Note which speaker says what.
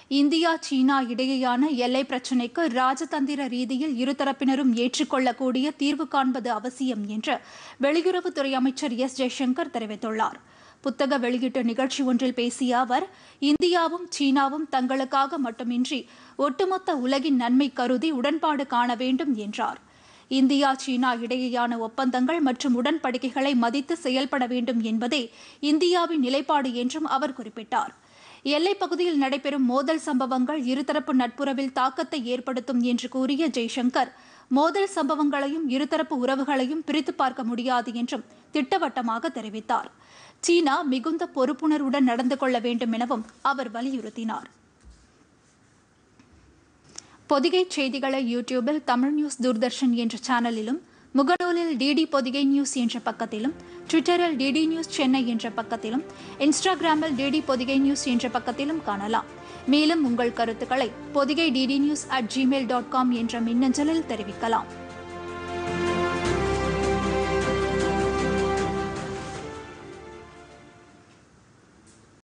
Speaker 1: India சீனா இடையேயான எல்லை பிரச்சினைக்கு ராஜதந்திர ரீதியில் இருதரப்பினரும் ஏற்றுக்கொள்ளக்கூடிய தீர்வு காண்பது அவசியம் என்று வெளியுறவுத்துறை அமைச்சர் எஸ் ஜெய்சங்கர் தெரிவித்துள்ளார் புத்தக வெளியீட்டு நிகழ்ச்சி ஒன்றில் பேசிய அவர் இந்தியாவும் சீனாவும் தங்களுக்காக மட்டுமின்றி ஒட்டுமொத்த உலகின் நன்மை கருதி உடன்பாடு காண வேண்டும் என்றார் இந்தியா சீனா இடையேயான ஒப்பந்தங்கள் மற்றும் உடன்படிக்கைகளை மதித்து செயல்பட வேண்டும் என்பதே இந்தியாவின் நிலைப்பாடு என்றும் அவர் குறிப்பிட்டார் எல்லைப் பகுதியில் நடைபெறும் மோதல் சம்பவங்கள் இருதரப்பு நட்புறவில் தாக்கத்தை ஏற்படுத்தும் என்று கூறிய ஜெய்சங்கர் மோதல் சம்பவங்களையும் இருதரப்பு உறவுகளையும் பிரித்து பார்க்க முடியாது என்றும் திட்டவட்டமாக தெரிவித்தார் சீனா மிகுந்த பொறுப்புணர்வுடன் நடந்து கொள்ள வேண்டும் எனவும் அவர் வலியுறுத்தினார் பொதிகை செய்திகளை யூடியூபில் தமிழ் நியூஸ் தூர்தர்ஷன் என்ற சேனலிலும் முகநூலில் டிடி பொதிகை நியூஸ் என்ற பக்கத்திலும் ட்விட்டரில் டிடி நியூஸ் சென்னை என்ற பக்கத்திலும் இன்ஸ்டாகிராமில் டிடி பொதிகை நியூஸ் என்ற பக்கத்திலும் காணலாம் மேலும் உங்கள் கருத்துக்களை Podhigai DD news at Gmail dot com என்ற மின்னஞ்சலில் தெரிவிக்கலாம்